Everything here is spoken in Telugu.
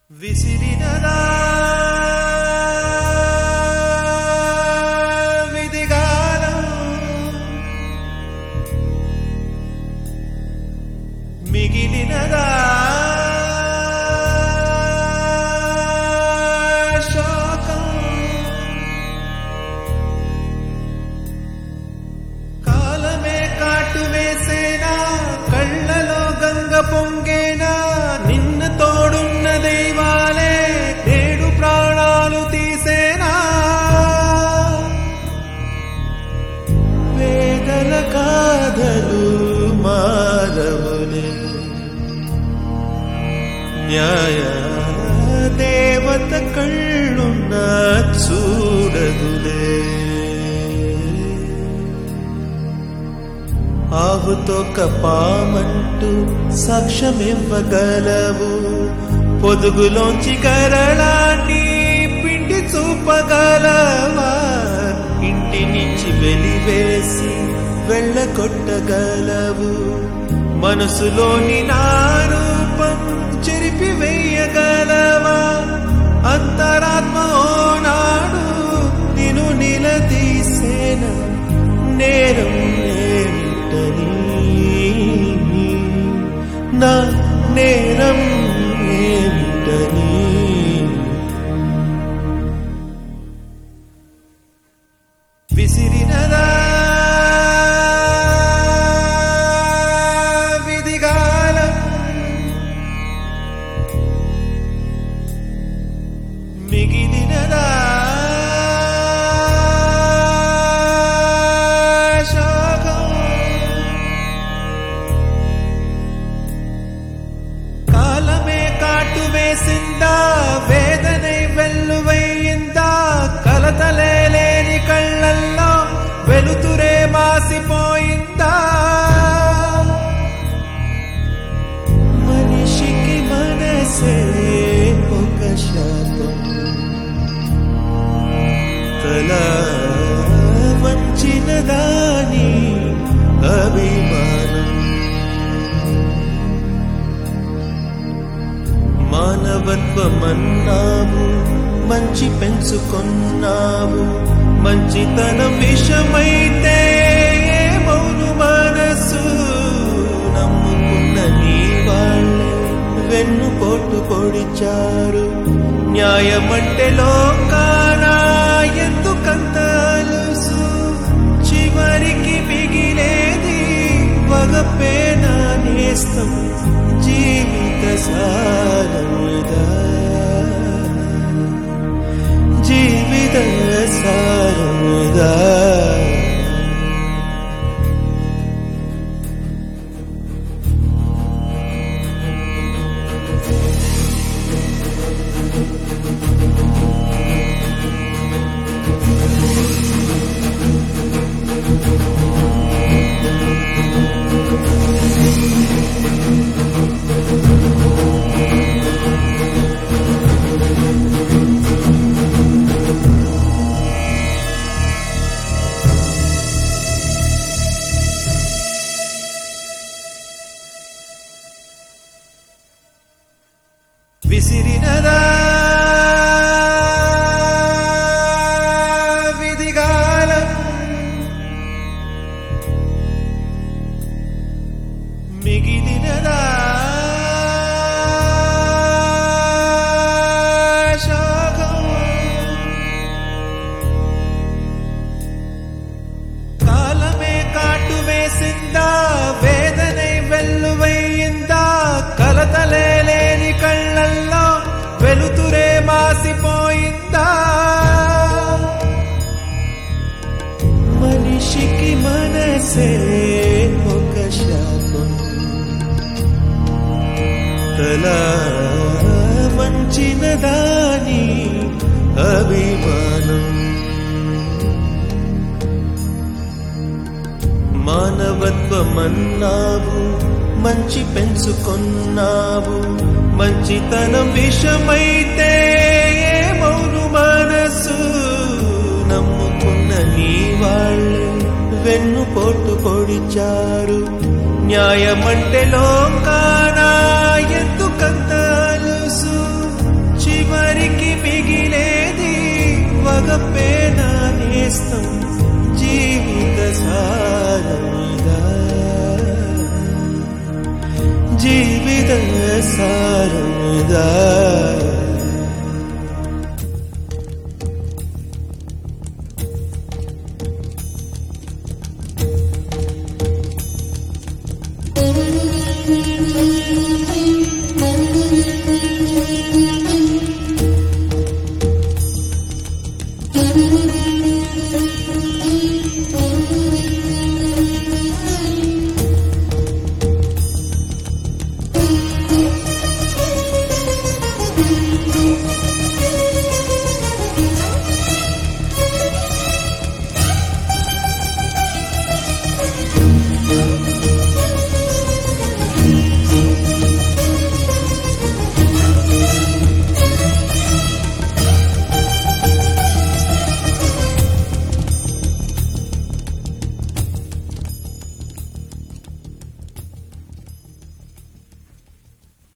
విసిరినదా విధిగాలం మిగిలినదా శోకం కాలమే కాటు వేసేనా కళ్ళలో గంగ పొంగేనా నిన్న తోడున్న దైవాలే నేడు ప్రాణాలు తీసేనా వేదల కాదలు మారవులే న్యాయ దేవత కళ్ళున్న చూడదులే ఆవుతో కపామంటూ సాక్ష్యమివ్వగలవు పొదుగులోంచి కరళాన్ని పిండి చూపగలవా ఇంటి నుంచి వెలివేసి వెళ్ళగొట్టగలవు మనసులోని నా రూపం చెరిపి వేయగలవా అంతరాత్మ ఓనాడు నిన్ను నిలదీసేన నేరం ఏమిటని నా నేరం ఏమిటని విసిరినదా విధిగాలం మిగిలినదా శోకం కాలమే కాటు వేసిందా వేదనై వెల్లువయ్యిందా కలతలే లేని కళ్ళల్లో వెలుతురే మాసిపోయిందా మనిషికి మనసే ఒక శాపం తల వంచిన దాని అభిమానం మానవత్వమన్నావు మంచి పెంచుకున్నావు మంచితనం విషమైతే మౌను మనసు నమ్ముకున్న నీ వాళ్ళే వెన్ను పోటు పొడిచారు న్యాయమంటే లోకానా ఎందుకంత అలుసు చివరికి మిగిలేది వగపేనా నేస్తం జీవిత సారముదా జీవిత సారముదా విసిరినదా విధిగాలం మిగిలినదా శోకం కాలమే కాటు వేసిందా వేదనై వెల్లువయ్యిందా కలతలే లేని కళ్ళల్లో వెలుతురే మాసిపోయిందా మనిషికి మనసే ఒక శాపం తల వంచిన దాని అభిమానం మానవత్వమన్నావు మంచి పెంచుకున్నావు మంచితనం విషమైతే మౌను మనసు నమ్ముకున్న నీ వాళ్ళే వెన్ను పోటు పొడిచారు న్యాయమంటే లోకానా ఎందుకంత అలుసు పక్కపేనా నేస్తం జీవిత సారమిదా జీవిత సారమిదా